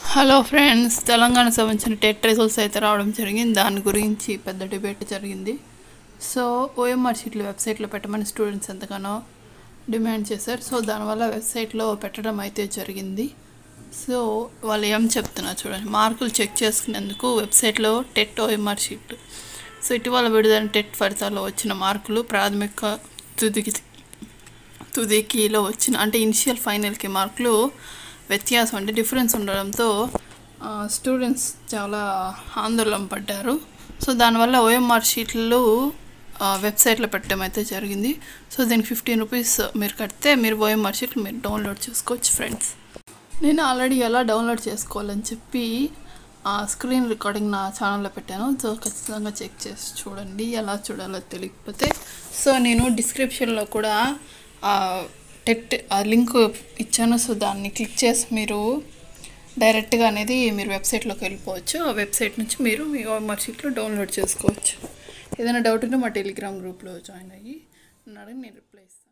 hello friends Telangana సంబంధించిన TET results అయితే రావడం జరిగింది దాని గురించి పెద్ద డిబేట్ జరిగింది సో ఓఎంఆర్ షీట్లు వెబ్సైట్లో పెట్టమని స్టూడెంట్స్ ఎంతగానో డిమాండ్ చేశారు సో దానివల్ల వెబ్సైట్లో పెట్టడం అయితే జరిగింది సో వాళ్ళు ఏం చెప్తున్నారు చూడండి మార్కులు చెక్ చేసుకునేందుకు వెబ్సైట్లో టెట్ ఓఎంఆర్ షీట్ సో ఇటీవల విడుదల టెట్ ఫలితాల్లో వచ్చిన మార్కులు ప్రాథమిక తుదికి తుదికిలో వచ్చిన అంటే ఇనిషియల్ ఫైనల్కి మార్కులు వ్యత్యాసం అంటే డిఫరెన్స్ ఉండడంతో స్టూడెంట్స్ చాలా ఆందోళన పడ్డారు సో దానివల్ల ఓఎంఆర్ షీట్లు వెబ్సైట్లో పెట్టడం అయితే జరిగింది సో దీనికి ఫిఫ్టీన్ రూపీస్ మీరు కడితే మీరు ఓఎంఆర్ షీట్లు మీరు డౌన్లోడ్ చేసుకోవచ్చు ఫ్రెండ్స్ నేను ఆల్రెడీ ఎలా డౌన్లోడ్ చేసుకోవాలని చెప్పి ఆ స్క్రీన్ రికార్డింగ్ నా ఛానల్లో పెట్టాను సో ఖచ్చితంగా చెక్ చేసి చూడండి ఎలా చూడాలో తెలియకపోతే సో నేను డిస్క్రిప్షన్లో కూడా ఆ టెట్ ఆ లింక్ ఇచ్చాను సో దాన్ని క్లిక్ చేసి మీరు డైరెక్ట్గా అనేది మీరు వెబ్సైట్లోకి వెళ్ళిపోవచ్చు ఆ వెబ్సైట్ నుంచి మీరు మీ ఓఎంఆర్ షీట్లో డౌన్లోడ్ చేసుకోవచ్చు ఏదైనా డౌట్ ఉంటే మా టెలిగ్రామ్ గ్రూప్లో జాయిన్ అయ్యి నన్ను అడిగి నేను రిప్లై ఇస్తాను